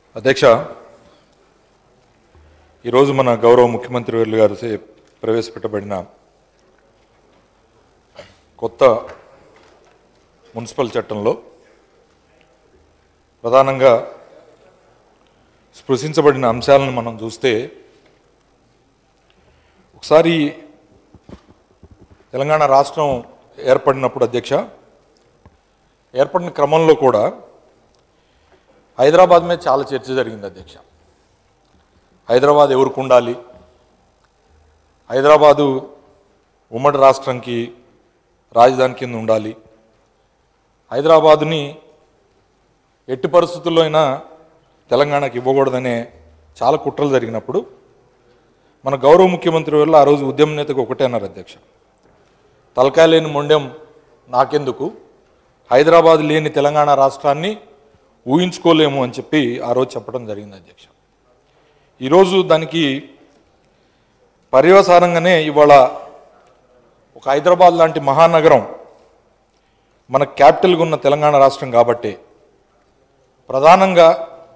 అధ్యక్ష ఈరోజు మన గౌరవ ముఖ్యమంత్రి వర్యులు గారు చే- ప్రవేశపెట్టబడిన కొత్త మున్సిపల్ చట్టంలో ప్రధానంగా స్పృశించబడిన అంశాలను మనం చూస్తే ఒకసారి తెలంగాణ రాష్ట్రం ఏర్పడినప్పుడు అధ్యక్ష ఏర్పడిన క్రమంలో కూడా హైదరాబాద్ మీద చాలా చర్చ జరిగింది అధ్యక్ష హైదరాబాద్ ఎవరికి ఉండాలి హైదరాబాదు ఉమ్మడి రాష్ట్రంకి రాజధాని కింద ఉండాలి హైదరాబాదుని ఎట్టి పరిస్థితుల్లో అయినా తెలంగాణకి ఇవ్వకూడదనే చాలా కుట్రలు జరిగినప్పుడు మన గౌరవ ముఖ్యమంత్రి వల్ల ఆ రోజు ఉద్యమ నేతకు ఒకటే అన్నారు అధ్యక్ష తలకాయ లేని మొండెం నాకెందుకు హైదరాబాద్ లేని తెలంగాణ రాష్ట్రాన్ని ఊహించుకోలేము అని చెప్పి ఆ రోజు చెప్పడం జరిగింది అధ్యక్ష ఈరోజు దానికి పర్యవసానంగానే ఇవాళ ఒక హైదరాబాద్ లాంటి మహానగరం మన క్యాపిటల్గా ఉన్న తెలంగాణ రాష్ట్రం కాబట్టి ప్రధానంగా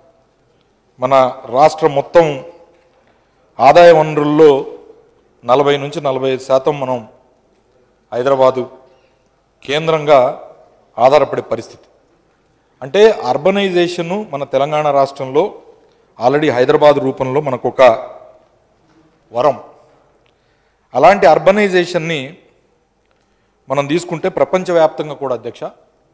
మన రాష్ట్రం మొత్తం ఆదాయ వనరుల్లో నలభై నుంచి నలభై ఐదు శాతం మనం హైదరాబాదు కేంద్రంగా ఆధారపడే పరిస్థితి అంటే అర్బనైజేషను మన తెలంగాణ రాష్ట్రంలో ఆల్రెడీ హైదరాబాద్ రూపంలో మనకు ఒక వరం అలాంటి అర్బనైజేషన్ని మనం తీసుకుంటే ప్రపంచవ్యాప్తంగా కూడా అధ్యక్ష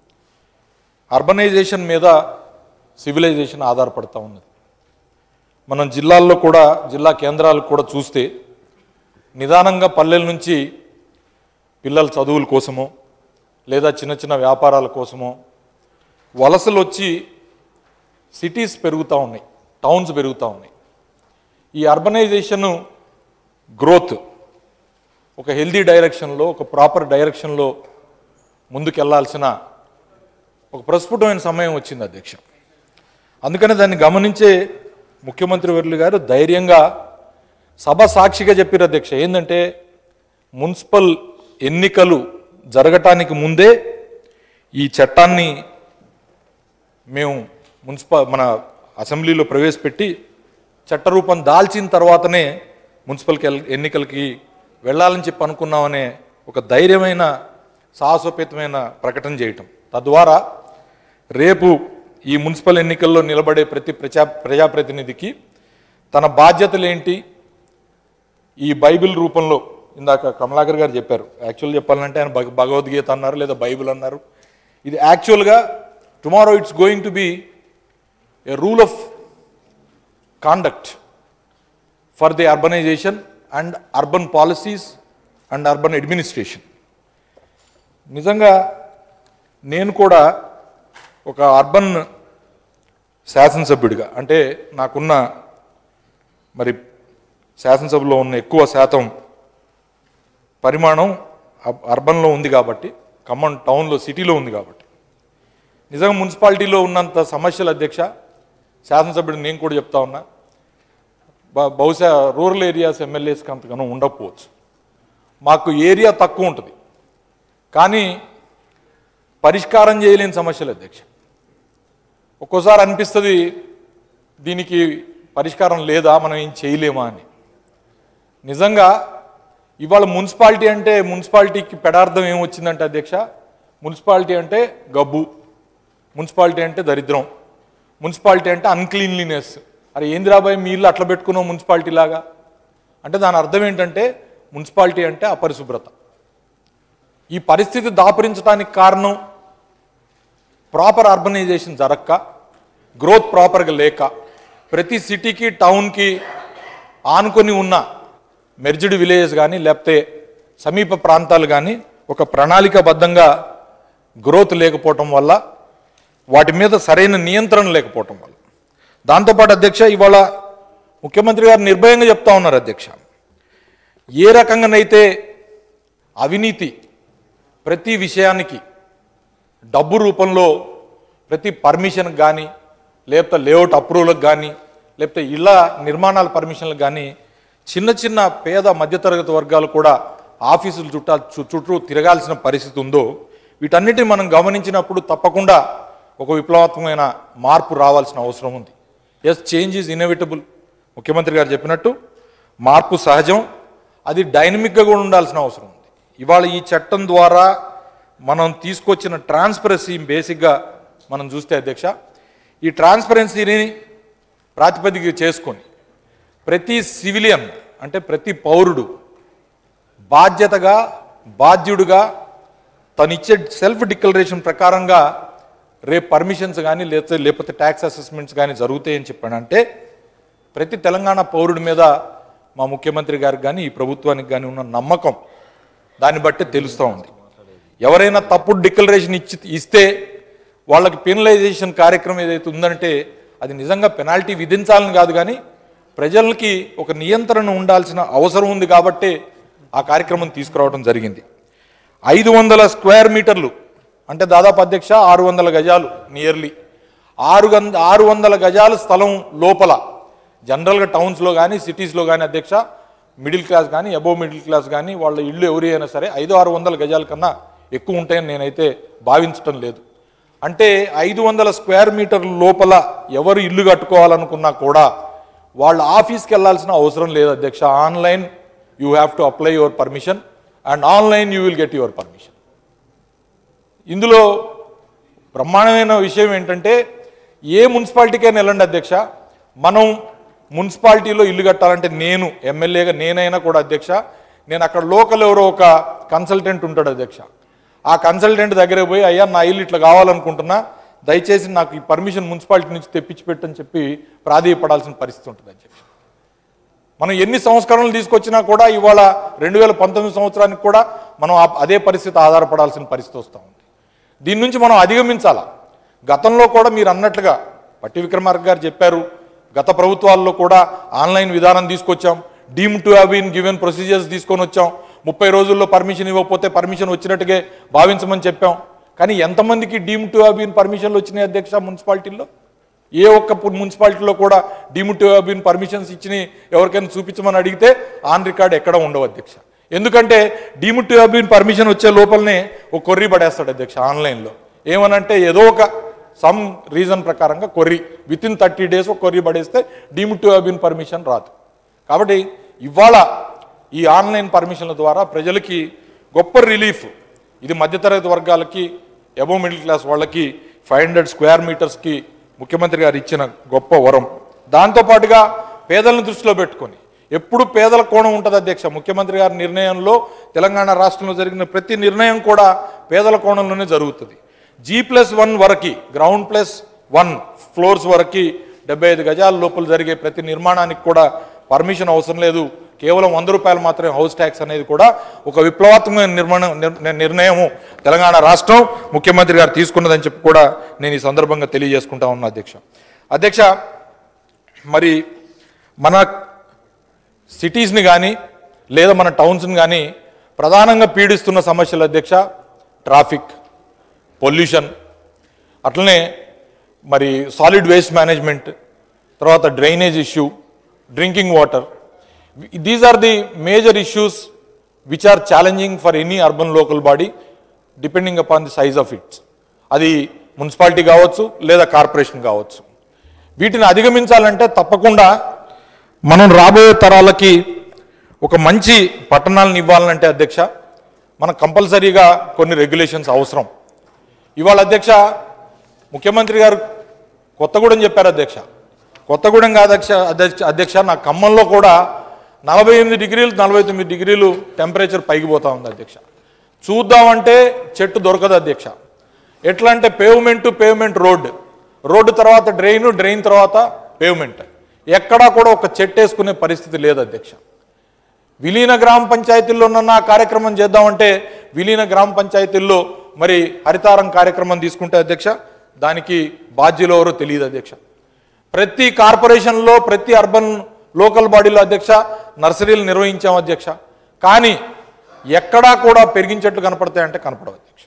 అర్బనైజేషన్ మీద సివిలైజేషన్ ఆధారపడుతూ ఉన్నది మనం జిల్లాల్లో కూడా జిల్లా కేంద్రాలు కూడా చూస్తే నిదానంగా పల్లెల నుంచి పిల్లల చదువుల కోసమో లేదా చిన్న చిన్న వ్యాపారాల కోసమో వలసలు వచ్చి సిటీస్ పెరుగుతూ ఉన్నాయి టౌన్స్ పెరుగుతూ ఉన్నాయి ఈ అర్బనైజేషన్ గ్రోత్ ఒక హెల్దీ డైరెక్షన్లో ఒక ప్రాపర్ డైరెక్షన్లో ముందుకెళ్లాల్సిన ఒక ప్రస్ఫుటమైన సమయం వచ్చింది అధ్యక్ష అందుకని దాన్ని గమనించే ముఖ్యమంత్రి వర్యులు గారు ధైర్యంగా సభ సాక్షిగా చెప్పారు అధ్యక్ష ఏంటంటే మున్సిపల్ ఎన్నికలు జరగటానికి ముందే ఈ చట్టాన్ని మేము మున్సిపల్ మన అసెంబ్లీలో ప్రవేశపెట్టి చట్టరూపం దాల్చిన తర్వాతనే మున్సిపల్ కెల్- ఎన్నికలకి వెళ్ళాలని చెప్పి అనుకున్నామనే ఒక ధైర్యమైన సాహసోపేతమైన ప్రకటన చేయటం తద్వారా రేపు ఈ మున్సిపల్ ఎన్నికల్లో నిలబడే ప్రతి ప్రజా ప్రజాప్రతినిధికి తన బాధ్యతలు ఏంటి ఈ బైబిల్ రూపంలో ఇందాక కమలాకర్ గారు చెప్పారు యాక్చువల్ చెప్పాలంటే ఆయన భగ- భగవద్గీత అన్నారు లేదా బైబిల్ అన్నారు ఇది యాక్చువల్గా tomorrow it's going to be a rule of conduct for the urbanisation and urban policies and urban administration నిజంగా నేను కూడా ఒక అర్బన్ శాసనసభ్యుడిగా అంటే నాకున్న మరి శాసనసభలో ఉన్న ఎక్కువ శాతం పరిమాణం అబ్- అర్బన్లో ఉంది కాబట్టి ఖమ్మం టౌన్లో సిటీలో ఉంది కాబట్టి నిజంగా మున్సిపాలిటీలో ఉన్నంత సమస్యల అధ్యక్ష శాసనసభ్యుడు నేను కూడా చెప్తా ఉన్నా బ- బహుశా రూరల్ ఏరియాస్ ఎమ్మెల్యేస్కి అంతగానో ఉండకపోవచ్చు మాకు ఏరియా తక్కువ ఉంటుంది కానీ పరిష్కారం చేయలేని సమస్యలు అధ్యక్ష ఒక్కోసారి అనిపిస్తుంది దీనికి పరిష్కారం లేదా మనం ఏం చేయలేమా అని నిజంగా ఇవాళ మున్సిపాలిటీ అంటే మున్సిపాలిటీకి పెడార్థం ఏమొచ్చిందంటే అధ్యక్ష మున్సిపాలిటీ అంటే గబ్బు మున్సిపాలిటీ అంటే దరిద్రం మున్సిపాలిటీ అంటే అన్క్లీన్లీనెస్ అరే ఏంది రాబాయ్ మీ ఇల్లు అట్లా పెట్టుకున్నావు మున్సిపాలిటీ లాగా అంటే దాని అర్థం ఏంటంటే మున్సిపాలిటీ అంటే అపరిశుభ్రత ఈ పరిస్థితి దాపురించడానికి కారణం ప్రాపర్ అర్బనైజేషన్ జరక్క గ్రోత్ ప్రాపర్గా లేక ప్రతి సిటీకి టౌన్కి ఆనుకొని ఉన్న మెర్జ్డ్ విలేజెస్ కానీ లేకపోతే సమీప ప్రాంతాలు కానీ ఒక ప్రణాళికాబద్ధంగా గ్రోత్ లేకపోవటం వల్ల వాటి మీద సరైన నియంత్రణ లేకపోవటం వల్ల దాంతోపాటు అధ్యక్ష ఇవాళ ముఖ్యమంత్రి గారు నిర్భయంగా చెప్తా ఉన్నారు అధ్యక్ష ఏ రకంగానైతే అవినీతి ప్రతి విషయానికి డబ్బు రూపంలో ప్రతి పర్మిషన్కి కానీ లేకపోతే లేఅవుట్ అప్రూవల్కి కానీ లేకపోతే ఇళ్ళ నిర్మాణాల పర్మిషన్లకు కానీ చిన్న చిన్న పేద మధ్యతరగతి వర్గాలు కూడా ఆఫీసులు చుట్టా చు- చుట్టూ తిరగాల్సిన పరిస్థితి ఉందో వీటన్నిటిని మనం గమనించినప్పుడు తప్పకుండా ఒక విప్లవాత్మకమైన మార్పు రావాల్సిన అవసరం ఉంది ఎస్ చేంజ్ ఈజ్ ఇన్ఎవిటబుల్ ముఖ్యమంత్రి గారు చెప్పినట్టు మార్పు సహజం అది డైనమిక్గా కూడా ఉండాల్సిన అవసరం ఉంది ఇవాళ ఈ చట్టం ద్వారా మనం తీసుకొచ్చిన ట్రాన్స్పరెన్సీ బేసిక్గా మనం చూస్తే అధ్యక్ష ఈ ట్రాన్స్పరెన్సీని ప్రాతిపదిక చేసుకొని ప్రతి సివిలియన్ అంటే ప్రతి పౌరుడు బాధ్యతగా బాధ్యుడుగా తనిచ్చే సెల్ఫ్ డిక్లరేషన్ ప్రకారంగా రేపు పర్మిషన్స్ కానీ లేకపోతే లేకపోతే ట్యాక్స్ అసెస్మెంట్స్ కానీ జరుగుతాయని చెప్పానంటే ప్రతి తెలంగాణ పౌరుడి మీద మా ముఖ్యమంత్రి గారికి కానీ ఈ ప్రభుత్వానికి కానీ ఉన్న నమ్మకం దాన్ని బట్టి తెలుస్తూ ఉంది ఎవరైనా తప్పుడు డిక్లరేషన్ ఇచ్చి ఇస్తే వాళ్ళకి పెనలైజేషన్ కార్యక్రమం ఏదైతే ఉందంటే అది నిజంగా పెనాల్టీ విధించాలని కాదు కానీ ప్రజలకి ఒక నియంత్రణ ఉండాల్సిన అవసరం ఉంది కాబట్టే ఆ కార్యక్రమం తీసుకురావడం జరిగింది ఐదు వందల స్క్వేర్ మీటర్లు అంటే దాదాపు అధ్యక్ష ఆరు వందల గజాలు నియర్లీ ఆరు గంద ఆరు వందల గజాల స్థలం లోపల జనరల్గా టౌన్స్లో కానీ సిటీస్లో కానీ అధ్యక్ష మిడిల్ క్లాస్ కానీ అబోవ్ మిడిల్ క్లాస్ కానీ వాళ్ళ ఇల్లు ఎవరి అయినా సరే ఐదు ఆరు వందల గజాల కన్నా ఎక్కువ ఉంటాయని నేనైతే భావించటం లేదు అంటే ఐదు వందల స్క్వేర్ మీటర్ల లోపల ఎవరు ఇల్లు కట్టుకోవాలనుకున్నా కూడా వాళ్ళ ఆఫీస్కి వెళ్ళాల్సిన అవసరం లేదు అధ్యక్ష online you have to apply your permission and online you will get your permission ఇందులో బ్రహ్మాండమైన విషయం ఏంటంటే ఏ మున్సిపాలిటీకైనా వెళ్ళండి అధ్యక్ష మనం మున్సిపాలిటీలో ఇల్లు కట్టాలంటే నేను ఎమ్మెల్యేగా నేనైనా కూడా అధ్యక్ష నేను అక్కడ లోకల్ ఎవరో ఒక కన్సల్టెంట్ ఉంటాడు అధ్యక్ష ఆ కన్సల్టెంట్ దగ్గర పోయి అయ్యా నా ఇల్లు ఇట్లా కావాలనుకుంటున్నా దయచేసి నాకు ఈ పర్మిషన్ మున్సిపాలిటీ నుంచి తెప్పించి పెట్టని చెప్పి ప్రాధేయపడాల్సిన పరిస్థితి ఉంటుంది అధ్యక్ష మనం ఎన్ని సంస్కరణలు తీసుకొచ్చినా కూడా ఇవాళ రెండు వేల పంతొమ్మిది సంవత్సరానికి కూడా మనం ఆ- అదే పరిస్థితి ఆధారపడాల్సిన పరిస్థితి వస్తూ ఉంది దీని నుంచి మనం అధిగమించాలా గతంలో కూడా మీరు అన్నట్లుగా పట్టి విక్రమార్క గారు చెప్పారు గత ప్రభుత్వాల్లో కూడా ఆన్లైన్ విధానం తీసుకొచ్చాం deem to have been given procedures తీసుకొని వచ్చాం ముప్పై రోజుల్లో పర్మిషన్ ఇవ్వకపోతే పర్మిషన్ వచ్చినట్టుగా భావించమని చెప్పాం కానీ ఎంతమందికి డీమ్ టు హ్యావ్ బీన్ పర్మిషన్లు వచ్చినాయి అధ్యక్ష మున్సిపాలిటీల్లో ఏ ఒక్క పు- మున్సిపాలిటీలో కూడా deem to have been permissions ఇచ్చి ఎవరికైనా చూపించమని అడిగితే ఆన్ రికార్డ్ ఎక్కడ ఉండవు అధ్యక్ష ఎందుకంటే deem to have been permission వచ్చే లోపలనే ఒక కొర్రీ పడేస్తాడు అధ్యక్ష ఆన్లైన్లో ఏమనంటే ఏదో ఒక సమ్ రీజన్ ప్రకారంగా కొర్రీ విత్ ఇన్ థర్టీ డేస్ ఒక కొర్రీ పడేస్తే deem to have been permission రాదు కాబట్టి ఇవాళ ఈ ఆన్లైన్ పర్మిషన్ల ద్వారా ప్రజలకి గొప్ప రిలీఫ్ ఇది మధ్యతరగతి వర్గాలకి అబో మిడిల్ క్లాస్ వాళ్ళకి ఫైవ్ హండ్రెడ్ స్క్వేర్ మీటర్స్కి ముఖ్యమంత్రి గారు ఇచ్చిన గొప్ప వరం దాంతోపాటుగా పేదలను దృష్టిలో పెట్టుకొని ఎప్పుడు పేదల కోణం ఉంటుంది అధ్యక్ష ముఖ్యమంత్రి గారి నిర్ణయంలో తెలంగాణ రాష్ట్రంలో జరిగిన ప్రతి నిర్ణయం కూడా పేదల కోణంలోనే జరుగుతుంది జీ ప్లస్ వన్ వరకు గ్రౌండ్ ప్లస్ వన్ ఫ్లోర్స్ వరకు డెబ్బై ఐదు గజాల లోపల జరిగే ప్రతి నిర్మాణానికి కూడా పర్మిషన్ అవసరం లేదు కేవలం వంద రూపాయలు మాత్రమే హౌస్ ట్యాక్స్ అనేది కూడా ఒక విప్లవాత్మకమైన నిర్మాణం నిర్- నిర్ణయము తెలంగాణ రాష్ట్రం ముఖ్యమంత్రి గారు తీసుకున్నదని చెప్పి కూడా నేను ఈ సందర్భంగా తెలియజేసుకుంటా ఉన్నా అధ్యక్ష అధ్యక్ష మరి మన సిటీస్ని కానీ లేదా మన టౌన్స్ని కానీ ప్రధానంగా పీడిస్తున్న సమస్యలు అధ్యక్ష ట్రాఫిక్ పొల్యూషన్ అట్లనే మరి సాలిడ్ వేస్ట్ మేనేజ్మెంట్ తర్వాత drainage issue drinking water these are the major issues which are challenging for any urban local body depending upon the size of its అది మున్సిపాలిటీ కావచ్చు లేదా కార్పొరేషన్ కావచ్చు వీటిని అధిగమించాలంటే తప్పకుండా మనం రాబోయే తరాలకి ఒక మంచి పట్టణాలను ఇవ్వాలంటే అధ్యక్ష మనం కంపల్సరీగా కొన్ని రెగ్యులేషన్స్ అవసరం ఇవాళ అధ్యక్ష ముఖ్యమంత్రి గారు కొత్తగూడెం చెప్పారు అధ్యక్ష కొత్తగూడెం కాదు అధ్యక్ష అధ్యక్ష అధ్యక్ష నా ఖమ్మంలో కూడా నలభై ఎనిమిది డిగ్రీలు నలభై తొమ్మిది డిగ్రీలు టెంపరేచర్ పైకి పోతా ఉంది అధ్యక్ష చూద్దామంటే చెట్టు దొరకదు అధ్యక్ష ఎట్లా అంటే పేవ్మెంట్ పేవ్మెంట్ రోడ్ రోడ్డు తర్వాత డ్రైన్ డ్రైన్ తర్వాత పేవ్మెంట్ ఎక్కడా కూడా ఒక చెట్టు వేసుకునే పరిస్థితి లేదు అధ్యక్ష విలీన గ్రామ పంచాయతీల్లోనన్నా ఆ కార్యక్రమం చేద్దామంటే విలీన గ్రామ పంచాయతీల్లో మరి హరితారం కార్యక్రమం తీసుకుంటే అధ్యక్ష దానికి బాధ్యులు ఎవరో తెలియదు అధ్యక్ష ప్రతి కార్పొరేషన్లో ప్రతి అర్బన్ లోకల్ బాడీలో అధ్యక్ష నర్సరీలు నిర్వహించాం అధ్యక్ష కానీ ఎక్కడా కూడా పెరిగించేట్లు కనపడతాయంటే కనపడవు అధ్యక్ష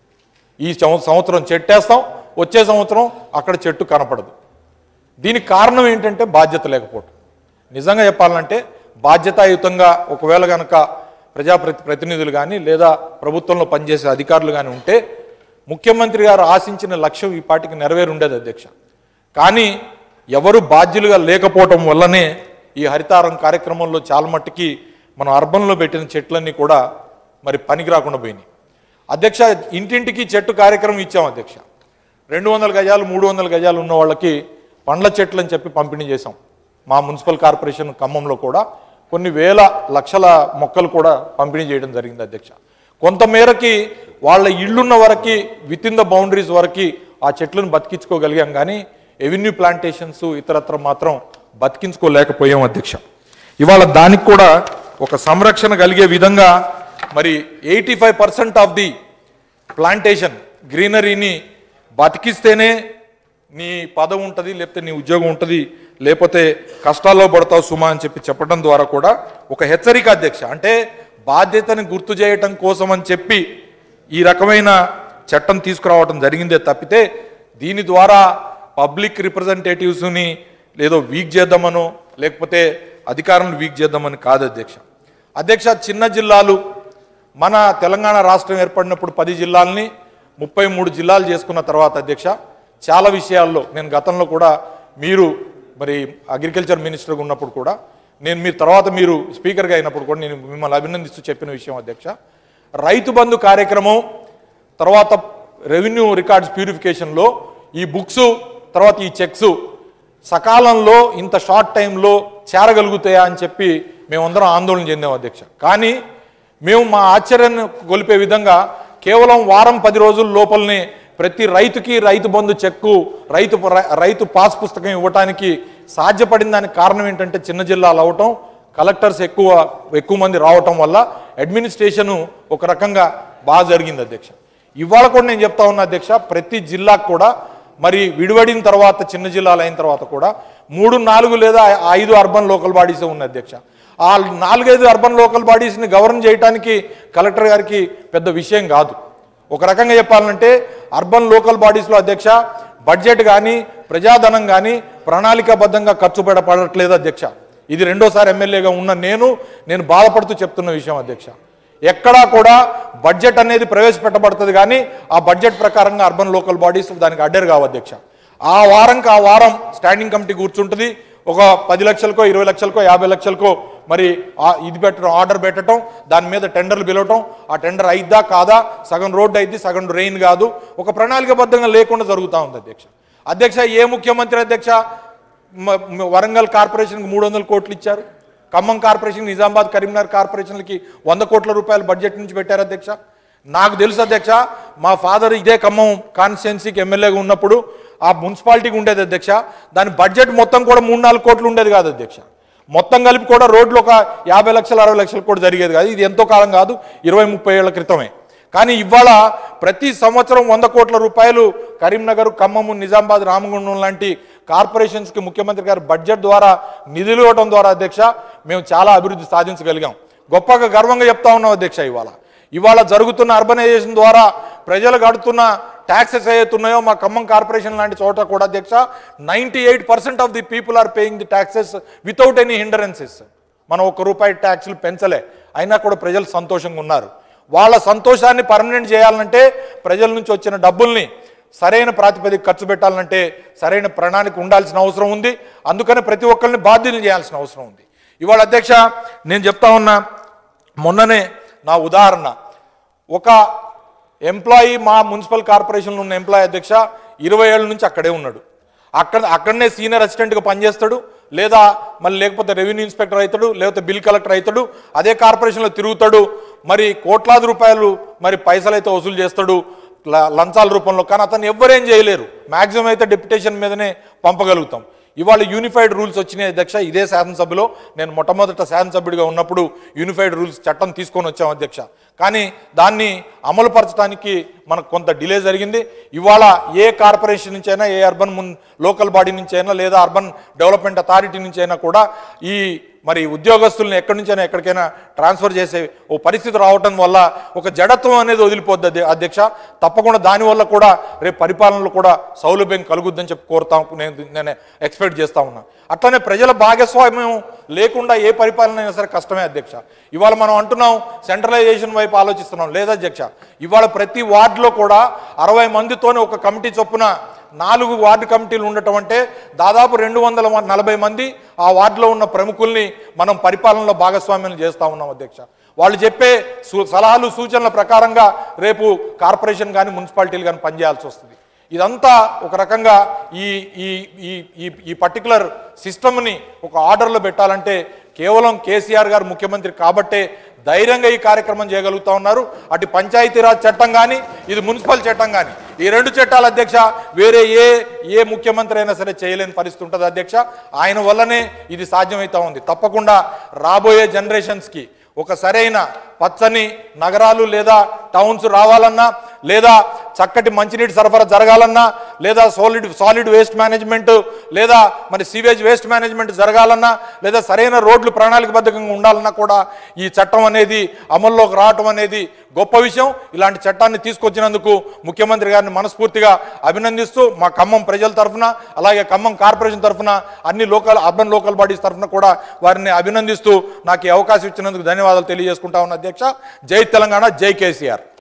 ఈ సంవ- సంవత్సరం చెట్టేస్తాం వచ్చే సంవత్సరం అక్కడ చెట్టు కనపడదు దీనికి కారణం ఏంటంటే బాధ్యత లేకపోవటం నిజంగా చెప్పాలంటే బాధ్యతాయుతంగా ఒకవేళ కనుక ప్రజాప్రతి ప్రతినిధులు కానీ లేదా ప్రభుత్వంలో పనిచేసే అధికారులు కానీ ఉంటే ముఖ్యమంత్రి గారు ఆశించిన లక్ష్యం ఈ పాటికి నెరవేరుండేది అధ్యక్ష కానీ ఎవరు బాధ్యులుగా లేకపోవటం వల్లనే ఈ హరితారం కార్యక్రమంలో చాలా మట్టుకి మనం అర్బన్లో పెట్టిన చెట్లన్నీ కూడా మరి పనికి రాకుండా పోయినాయి అధ్యక్ష ఇంటింటికి చెట్టు కార్యక్రమం ఇచ్చాం అధ్యక్ష రెండు వందల గజాలు మూడు వందల గజాలు ఉన్న వాళ్ళకి పండ్ల చెట్లు అని చెప్పి పంపిణీ చేశాం మా మున్సిపల్ కార్పొరేషన్ ఖమ్మంలో కూడా కొన్ని వేల లక్షల మొక్కలు కూడా పంపిణీ చేయడం జరిగింది అధ్యక్ష కొంతమేరకి వాళ్ళ ఇళ్ళున్న వరకు విత్ ఇన్ ద బౌండరీస్ వరకు ఆ చెట్లను బతికించుకోగలిగాం కానీ ఎవెన్యూ ప్లాంటేషన్స్ ఇతరత్ర మాత్రం బతికించుకోలేకపోయాం అధ్యక్ష ఇవాళ దానికి కూడా ఒక సంరక్షణ కలిగే విధంగా మరి eighty five percent of the plantation గ్రీనరీని బతికిస్తేనే నీ పదవి ఉంటుంది లేకపోతే నీ ఉద్యోగం ఉంటుంది లేకపోతే కష్టాల్లో పడతావు సుమా అని చెప్పి చెప్పడం ద్వారా కూడా ఒక హెచ్చరిక అధ్యక్ష అంటే బాధ్యతని గుర్తు చేయటం కోసం అని చెప్పి ఈ రకమైన చట్టం తీసుకురావటం జరిగిందే తప్పితే దీని ద్వారా పబ్లిక్ రిప్రజెంటేటివ్స్ని లేదో వీక్ చేద్దామనో లేకపోతే అధికారులను వీక్ చేద్దామని కాదు అధ్యక్ష అధ్యక్ష చిన్న జిల్లాలు మన తెలంగాణ రాష్ట్రం ఏర్పడినప్పుడు పది జిల్లాలని ముప్పై మూడు జిల్లాలు చేసుకున్న తర్వాత అధ్యక్ష చాలా విషయాల్లో నేను గతంలో కూడా మీరు మరి అగ్రికల్చర్ మినిస్టర్గా ఉన్నప్పుడు కూడా నేను మీ తర్వాత మీరు స్పీకర్గా అయినప్పుడు కూడా నేను మిమ్మల్ని అభినందిస్తూ చెప్పిన విషయం అధ్యక్ష రైతు బంధు కార్యక్రమం తర్వాత రెవెన్యూ రికార్డ్స్ ప్యూరిఫికేషన్లో ఈ బుక్స్ తర్వాత ఈ చెక్స్ సకాలంలో ఇంత షార్ట్ టైంలో చేరగలుగుతాయా అని చెప్పి మేమందరం ఆందోళన చెందాం అధ్యక్ష కానీ మేము మా ఆశ్చర్యాన్ని గొలిపే విధంగా కేవలం వారం పది రోజుల లోపలనే ప్రతి రైతుకి రైతు బంధు చెక్కు రైతు ప- రైతు పాస్ పుస్తకం ఇవ్వటానికి సాధ్యపడిన దానికి కారణం ఏంటంటే చిన్న జిల్లాలు అవటం కలెక్టర్స్ ఎక్కువ ఎక్కువ మంది రావటం వల్ల అడ్మినిస్ట్రేషను ఒక రకంగా బాగా జరిగింది అధ్యక్ష ఇవాళ కూడా నేను చెప్తా ఉన్నా అధ్యక్ష ప్రతి జిల్లాకు కూడా మరి విడివడిన తర్వాత చిన్న జిల్లాలు అయిన తర్వాత కూడా మూడు నాలుగు లేదా ఐదు అర్బన్ లోకల్ బాడీసే ఉన్నాయి అధ్యక్ష ఆ నాలుగైదు అర్బన్ లోకల్ బాడీస్ని గవర్న్ చేయడానికి కలెక్టర్ గారికి పెద్ద విషయం కాదు ఒక రకంగా చెప్పాలంటే అర్బన్ లోకల్ బాడీస్లో అధ్యక్ష బడ్జెట్ కానీ ప్రజాధనం కానీ ప్రణాళికాబద్ధంగా ఖర్చు పెడపడట్లేదు అధ్యక్ష ఇది రెండోసారి ఎమ్మెల్యేగా ఉన్న నేను నేను బాధపడుతూ చెప్తున్న విషయం అధ్యక్ష ఎక్కడా కూడా బడ్జెట్ అనేది ప్రవేశపెట్టబడుతుంది కానీ ఆ బడ్జెట్ ప్రకారంగా అర్బన్ లోకల్ బాడీస్ దానికి అడ్డర్ కావు అధ్యక్ష ఆ వారంకి ఆ వారం స్టాండింగ్ కమిటీ కూర్చుంటుంది ఒక పది లక్షలకో ఇరవై లక్షలకో యాభై లక్షలకో మరి ఆ ఇది పెట్టడం ఆర్డర్ పెట్టడం దాని మీద టెండర్లు పిలవటం ఆ టెండర్ అయిద్దా కాదా సగం రోడ్డు అయిద్ది సగం రెయిన్ కాదు ఒక ప్రణాళికబద్ధంగా లేకుండా జరుగుతూ ఉంది అధ్యక్ష అధ్యక్ష ఏ ముఖ్యమంత్రి అధ్యక్ష మ- మ- వరంగల్ కార్పొరేషన్కి మూడు వందల కోట్లు ఇచ్చారు ఖమ్మం కార్పొరేషన్ నిజామాబాద్ కరీంనగర్ కార్పొరేషన్లకి వంద కోట్ల రూపాయలు బడ్జెట్ నుంచి పెట్టారు అధ్యక్ష నాకు తెలుసు అధ్యక్ష మా ఫాదర్ ఇదే ఖమ్మం కాన్స్టిట్యున్సీకి ఎమ్మెల్యేగా ఉన్నప్పుడు ఆ మున్సిపాలిటీకి ఉండేది అధ్యక్ష దాని బడ్జెట్ మొత్తం కూడా మూడు నాలుగు కోట్లు ఉండేది కాదు అధ్యక్ష మొత్తం కలిపి కూడా రోడ్లు ఒక యాభై లక్షలు అరవై లక్షలు కూడా జరిగేది కాదు ఇది ఎంతో కాలం కాదు ఇరవై ముప్పై ఏళ్ల క్రితమే కానీ ఇవాళ ప్రతి సంవత్సరం వంద కోట్ల రూపాయలు కరీంనగర్ ఖమ్మము నిజామాబాద్ రామగుండం లాంటి కార్పొరేషన్స్కి ముఖ్యమంత్రి గారు బడ్జెట్ ద్వారా నిధులు ఇవ్వడం ద్వారా అధ్యక్ష మేము చాలా అభివృద్ధి సాధించగలిగాం గొప్పగా గర్వంగా చెప్తా ఉన్నాం అధ్యక్ష ఇవాళ ఇవాళ జరుగుతున్న అర్బనైజేషన్ ద్వారా ప్రజలు కడుతున్న ట్యాక్సెస్ ఏవైతున్నాయో మా ఖమ్మం కార్పొరేషన్ లాంటి చోట కూడా అధ్యక్ష ninety eight percent of the people are paying the taxes without any hindrances మనం ఒక రూపాయి ట్యాక్సులు పెంచలే అయినా కూడా ప్రజలు సంతోషంగా ఉన్నారు వాళ్ళ సంతోషాన్ని పర్మనెంట్ చేయాలంటే ప్రజల నుంచి వచ్చిన డబ్బుల్ని సరైన ప్రాతిపదిక ఖర్చు పెట్టాలంటే సరైన ప్రణాళిక ఉండాల్సిన అవసరం ఉంది అందుకని ప్రతి ఒక్కరిని బాధ్యతలు చేయాల్సిన అవసరం ఉంది ఇవాళ అధ్యక్ష నేను చెప్తా ఉన్నా మొన్ననే నా ఉదాహరణ ఒక ఎంప్లాయీ మా మున్సిపల్ కార్పొరేషన్లో ఉన్న ఎంప్లాయీ అధ్యక్ష ఇరవై ఏళ్ళ నుంచి అక్కడే ఉన్నాడు అక్కడ అక్కడనే సీనియర్ అసిస్టెంట్గా పనిచేస్తాడు లేదా మళ్ళీ లేకపోతే రెవెన్యూ ఇన్స్పెక్టర్ అవుతాడు లేకపోతే బిల్ కలెక్టర్ అవుతాడు అదే కార్పొరేషన్లో తిరుగుతాడు మరి కోట్లాది రూపాయలు మరి పైసలు అయితే వసూలు చేస్తాడు ల- లంచాల రూపంలో కానీ అతను ఎవ్వరేం చేయలేరు మాక్సిమం అయితే డెప్యుటేషన్ మీదనే పంపగలుగుతాం ఇవాళ యూనిఫైడ్ రూల్స్ వచ్చినాయి అధ్యక్ష ఇదే శాసనసభలో నేను మొట్టమొదట శాసనసభ్యుడిగా ఉన్నప్పుడు యూనిఫైడ్ రూల్స్ చట్టం తీసుకొని వచ్చాం అధ్యక్ష కానీ దాన్ని అమలుపరచడానికి మనకు కొంత డిలే జరిగింది ఇవాళ ఏ కార్పొరేషన్ నుంచి అయినా ఏ అర్బన్ మున్ లోకల్ బాడీ నుంచి అయినా లేదా అర్బన్ డెవలప్మెంట్ అథారిటీ నుంచి అయినా కూడా ఈ మరి ఉద్యోగస్తుల్ని ఎక్కడి నుంచైనా ఎక్కడికైనా ట్రాన్స్ఫర్ చేసే ఓ పరిస్థితి రావటం వల్ల ఒక జడత్వం అనేది వదిలిపోద్ది అధ్య- అధ్యక్ష తప్పకుండా దానివల్ల కూడా రేపు పరిపాలనలో కూడా సౌలభ్యం కలుగుద్దని చెప్పి కోరుతాం నేను నేను ఎక్స్పెక్ట్ చేస్తా ఉన్నా అట్లనే ప్రజల భాగస్వామ్యం లేకుండా ఏ పరిపాలన అయినా సరే కష్టమే అధ్యక్ష ఇవాళ మనం అంటున్నాం సెంట్రలైజేషన్ వైపు ఆలోచిస్తున్నాం లేదా అధ్యక్ష ఇవాళ ప్రతి వార్డులో కూడా అరవై మందితోనే ఒక కమిటీ చొప్పున నాలుగు వార్డు కమిటీలు ఉండటం అంటే దాదాపు రెండు వందల మ- నలభై మంది ఆ వార్డులో ఉన్న ప్రముఖుల్ని మనం పరిపాలనలో భాగస్వామ్యం చేస్తా ఉన్నాం అధ్యక్ష వాళ్ళు చెప్పే సు- సలహాలు సూచనల ప్రకారంగా రేపు కార్పొరేషన్ కానీ మున్సిపాలిటీలు కానీ పనిచేయాల్సి వస్తుంది ఇదంతా ఒక రకంగా ఈ ఈ ఈ ఈ ఈ పర్టికులర్ సిస్టమ్ని ఒక ఆర్డర్లో పెట్టాలంటే కేవలం కేసీఆర్ గారు ముఖ్యమంత్రి కాబట్టే ధైర్యంగా ఈ కార్యక్రమం చేయగలుగుతా ఉన్నారు అటు పంచాయతీరాజ్ చట్టం కానీ ఇది మున్సిపల్ చట్టం కానీ ఈ రెండు చట్టాల అధ్యక్ష వేరే ఏ ఏ ముఖ్యమంత్రి అయినా సరే చేయలేని పరిస్థితి ఉంటుంది అధ్యక్ష ఆయన వల్లనే ఇది సాధ్యమవుతా ఉంది తప్పకుండా రాబోయే జనరేషన్స్కి ఒక సరైన పచ్చని నగరాలు లేదా టౌన్స్ రావాలన్నా లేదా చక్కటి మంచినీటి సరఫరా జరగాలన్నా లేదా సాలిడ్ సాలిడ్ వేస్ట్ మేనేజ్మెంట్ లేదా మరి సీవేజ్ వేస్ట్ మేనేజ్మెంట్ జరగాలన్నా లేదా సరైన రోడ్లు ప్రణాళికబద్ధంగా ఉండాలన్నా కూడా ఈ చట్టం అనేది అమల్లోకి రావటం అనేది గొప్ప విషయం ఇలాంటి చట్టాన్ని తీసుకొచ్చినందుకు ముఖ్యమంత్రి గారిని మనస్ఫూర్తిగా అభినందిస్తూ మా ఖమ్మం ప్రజల తరఫున అలాగే ఖమ్మం కార్పొరేషన్ తరఫున అన్ని లోకల్ అర్బన్ లోకల్ బాడీస్ తరఫున కూడా వారిని అభినందిస్తూ నాకు ఈ అవకాశం ఇచ్చినందుకు ధన్యవాదాలు తెలియజేసుకుంటా ఉన్న అధ్యక్ష జై తెలంగాణ జై కేసీఆర్